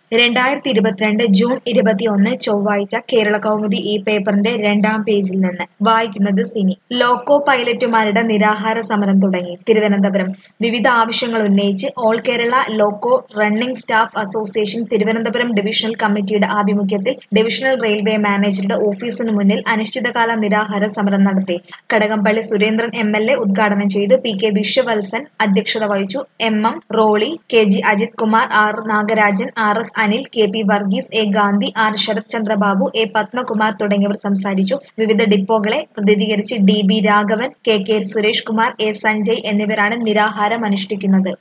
രണ്ടായിരത്തി ഇരുപത്തിരണ്ട് ജൂൺ ഇരുപത്തിയൊന്ന് ചൊവ്വാഴ്ച കേരള കൗമുദി ഈ പേപ്പറിന്റെ രണ്ടാം പേജിൽ നിന്ന് വായിക്കുന്നത് സിനി ലോക്കോ പൈലറ്റുമാരുടെ നിരാഹാര സമരം തുടങ്ങി തിരുവനന്തപുരം വിവിധ ആവശ്യങ്ങൾ ഉന്നയിച്ച് all Kerala loco running staff association Thiruvananthapuram divisional കമ്മിറ്റിയുടെ ആഭിമുഖ്യത്തിൽ ഡിവിഷണൽ റെയിൽവേ മാനേജറുടെ ഓഫീസിന് മുന്നിൽ അനിശ്ചിതകാല നിരാഹാര സമരം നടത്തി Kadakampally Surendran M L A ഉദ്ഘാടനം ചെയ്തു പി കെ വിശ്വവത്സൻ അധ്യക്ഷത വഹിച്ചു M M Roly K G Ajith Kumar R Nagarajan R S Anil K P Varghese A Gandhi R Sarath Chandrababu A Padmakumar തുടങ്ങിയവർ സംസാരിച്ചു വിവിധ ഡിപ്പോകളെ പ്രതിനിധീകരിച്ച് D B Raghavan K K Suresh Kumar A Sanjay എന്നിവരാണ് നിരാഹാരം അനുഷ്ഠിക്കുന്നത്